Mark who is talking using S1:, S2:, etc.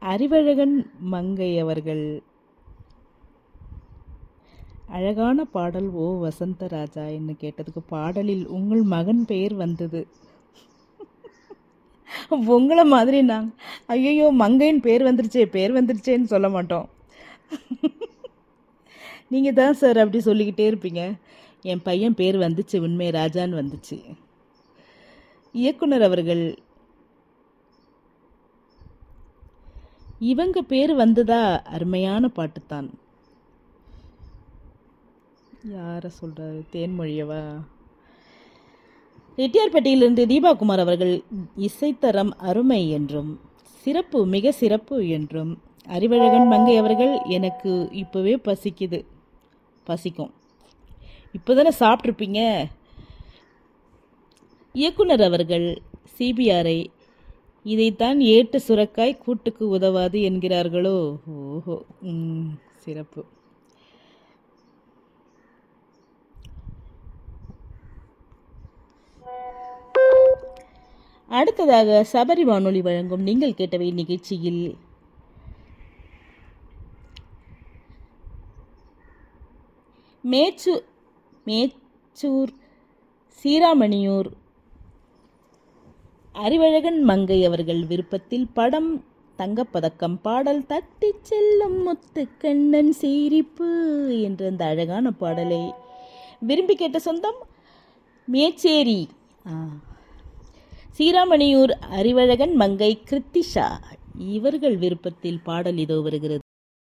S1: அறிவழகன் மங்கை அவர்கள் அழகான பாடல் ஓ வசந்தராஜா என்று கேட்டதுக்கு பாடலில் உங்கள் மகன் பெயர் வந்தது உங்களை மாதிரி நாங்கள் ஐயோ மங்கைன்னு பேர் வந்துருச்சே பேர் வந்துருச்சேன்னு சொல்ல மாட்டோம் நீங்கள் தான் சார் அப்படி சொல்லிக்கிட்டே இருப்பீங்க என் பையன் பேர் வந்துச்சு உண்மை ராஜான்னு வந்துச்சு இயக்குனர் அவர்கள் இவங்க பேர் வந்ததா அருமையான பாட்டுத்தான் யாரை சொல்கிறாரு தேன்மொழியவா ரெட்டியார்பட்டியிலிருந்து தீபாகுமார் அவர்கள் இசைத்தரம் அருமை என்றும் சிறப்பு மிக சிறப்பு என்றும் அறிவழகன் மங்கை அவர்கள் எனக்கு இப்போவே பசிக்குது பசிக்கும் இப்போ தானே சாப்பிட்ருப்பீங்க இயக்குனர் அவர்கள் சிபிஆரை இதைத்தான் ஏட்டு சுரக்காய் கூட்டுக்கு உதவாது என்கிறார்களோ ஓஹோ ம், சிறப்பு அடுத்ததாக சபரி வானொலி வழங்கும் நீங்கள் கேட்டவை நிகழ்ச்சியில் மேச்சு மேச்சூர் சீராமணியூர் அறிவழகன் மங்கை அவர்கள் விருப்பத்தில் படம் தங்கப்பதக்கம் பாடல் தட்டி செல்லும் முத்துக்கண்ணன் சீரிப்பு என்ற அந்த அழகான பாடலை விரும்பி கேட்ட சொந்தம் மேச்சேரி ஆ சீராமணியூர் அறிவழகன் மங்கை கிருத்திஷா இவர்கள் விருப்பத்தில் பாடல் இதோ வருகிறது